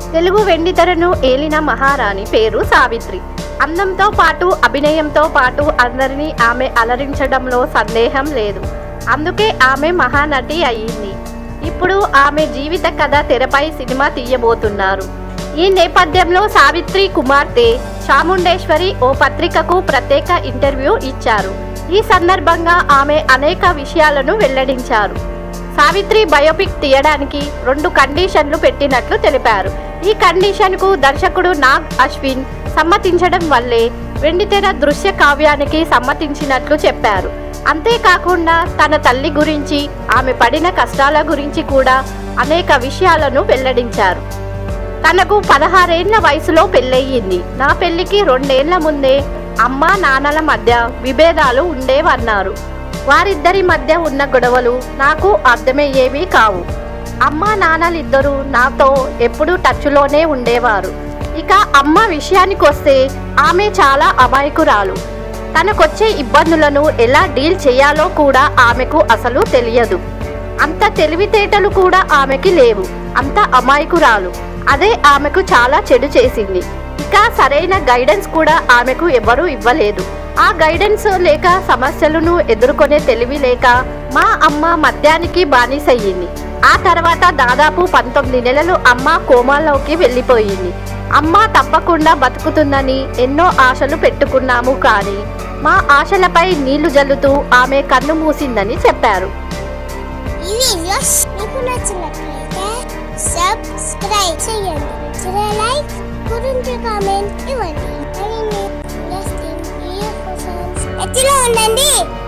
తెలుగు వెండితెరను ఏలిన మహారాణి పేరు సావిత్రి అందంతో పాటు అభినయంతో పాటు అందరినీ ఆమె అలరించడంలో సందేహం లేదు అందుకే ఆమె మహానటి అయ్యింది ఇప్పుడు ఆమె జీవిత కథ తెరపై సినిమా తీయబోతున్నారు ఈ నేపథ్యంలో సావిత్రి కుమార్తె చాముండేశ్వరి ఓ పత్రికకు ప్రత్యేక ఇంటర్వ్యూ ఇచ్చారు ఈ సందర్భంగా ఆమె అనేక విషయాలను వెల్లడించారు సావిత్రి బయోపిక్ తీయడానికి రెండు కండిషన్లు పెట్టినట్లు తెలిపారు ఈ కండిషన్కు దర్శకుడు నాగ్ అశ్విన్ సమ్మతించడం వల్లే వెండితెర దృశ్య కావ్యానికి సమ్మతించినట్లు చెప్పారు అంతేకాకుండా తన తల్లి గురించి ఆమె పడిన కష్టాల గురించి కూడా అనేక విషయాలను వెల్లడించారు తనకు పదహారేళ్ల వయసులో పెళ్ళయింది నా పెళ్లికి రెండేళ్ల ముందే అమ్మ నాన్నల మధ్య విభేదాలు ఉండేవన్నారు వారిద్దరి మధ్య ఉన్న గొడవలు నాకు అర్థమయ్యేవి కావు అమ్మ నాన్నలిద్దరూ నాతో ఎప్పుడూ టచ్లోనే ఉండేవారు ఇక అమ్మ విషయానికి వస్తే ఆమె చాలా అమాయకురాలు తనకొచ్చే ఇబ్బందులను ఎలా డీల్ చేయాలో కూడా ఆమెకు అసలు తెలియదు అంత తెలివితేటలు కూడా ఆమెకి లేవు అంత అమాయకురాలు అదే ఆమెకు చాలా చెడు చేసింది ఇక సరైన గైడెన్స్ కూడా ఆమెకు ఎవరూ ఇవ్వలేదు ఆ గైడెన్స్ లేక సమస్యలను ఎదుర్కొనే తెలివి లేక మా అమ్మ మద్యానికి బానిసయ్యింది ఆ తర్వాత దాదాపు పంతొమ్మిది నెలలు అమ్మ కోమాలోకి వెళ్ళిపోయింది అమ్మ తప్పకుండా బతుకుతుందని ఎన్నో ఆశలు పెట్టుకున్నాము కానీ మా ఆశలపై నీళ్లు జల్లుతూ ఆమె కన్ను మూసిందని చెప్పారు ఈ వీడియోస్ మీకు నచ్చినట్లయితే సబ్స్క్రైబ్ చేయండి నచ్చిన లైక్ గురించి కామెంట్ ఇవ్వండి మరిన్ని interesting videos కోసం టచ్లో ఉండండి